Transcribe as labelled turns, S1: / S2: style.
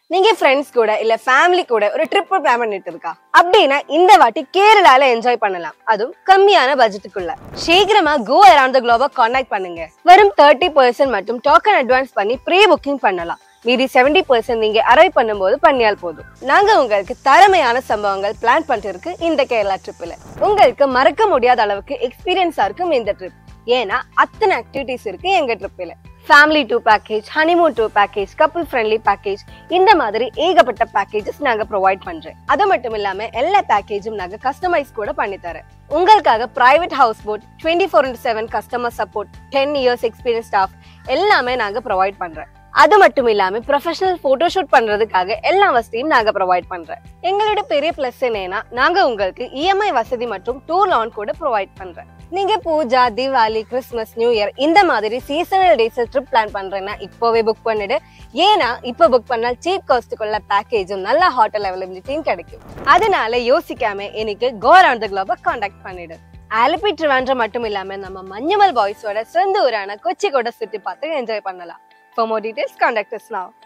S1: நீங்க ஃப்ரெண்ட்ஸ் கூட இல்ல ஃபேமிலி கூட ஒரு ட்ரிப் பிளான் பண்ணிட்டு இருக்கா அப்படின்னா இந்த வாட்டி கேரளால என்ஜாய் பண்ணலாம் அதுவும் கம்மியான பட்ஜெட்டுக்குள்ள சீக்கிரமா கோ அரவுண்ட் த குளோப கான்டாக்ட் பண்ணுங்க வெறும் தேர்ட்டி பர்சன்ட் மட்டும் டோக்கன் அட்வான்ஸ் பண்ணி ப்ரீ புக்கிங் பண்ணலாம் மீதி செவன்டி பர்சன்ட் நீங்க அரைவ் பண்ணும்போது பண்ணியால் போதும் நாங்க உங்களுக்கு திறமையான சம்பவங்கள் பிளான் பண்ணிருக்கு இந்த கேரளா ட்ரிப்ல உங்களுக்கு மறக்க முடியாத அளவுக்கு எக்ஸ்பீரியன்ஸா இருக்கும் இந்த ட்ரிப் ஏன்னா அத்தனை ஆக்டிவிட்டிஸ் இருக்கு எங்க ட்ரிப்ல family tour package honeymoon tour package couple friendly package இந்த மாதிரி ஏகப்பட்ட பேக்கேஜஸ் நாங்க ப்ரொவைட் பண்றோம் அது மட்டும் இல்லாம எல்லா பேக்கேஜும் நாங்க கஸ்டமைஸ் கூட பண்ணி தரேன் உங்களுக்காக private house boat twenty four into seven customer support ten years experience staff எல்லாமே நாங்க ப்ரொவைட் பண்றோம் அது மட்டும் இல்லாம ப்ரொஃபஷனல் போட்டோஷூட் பண்றதுக்காக எல்லா வசதியும் நாங்க ப்ரொவைட் பண்றோம் எங்களோட பெரிய பிளஸ் என்னன்னா நாங்க உங்களுக்கு இஎம்ஐ வசதி மற்றும் டூர் லோன் கூட ப்ரொவைட் பண்றோம் நீங்க Puja Deepavali Christmas new year இந்த மாதிரி சீசனல் டேஸ் ட்ரிப் பிளான் பண்றேன்னா இப்போவே புக் பண்ணிடு ஏன்னா இப்போ புக் பண்ணால் சீப் காஸ்ட்டுக்குள்ள பேக்கேஜும் நல்ல ஹோட்டல் அவைலபிலிட்டியும் கிடைக்கும் அதனால யோசிக்காம எனக்கு கோர் ஆன் த குளோப காண்டாக்ட் பண்ணிடு ஆலப்பி ட்ரிவாண்ட்ரம் மட்டும் இல்லாம நம்ம மஞ்சுமல் பாய்ஸோட சொந்த ஊரான கொச்சி கூட சுத்தி பார்த்து என்ஜாய் பண்ணலாம் For more details, contact us now.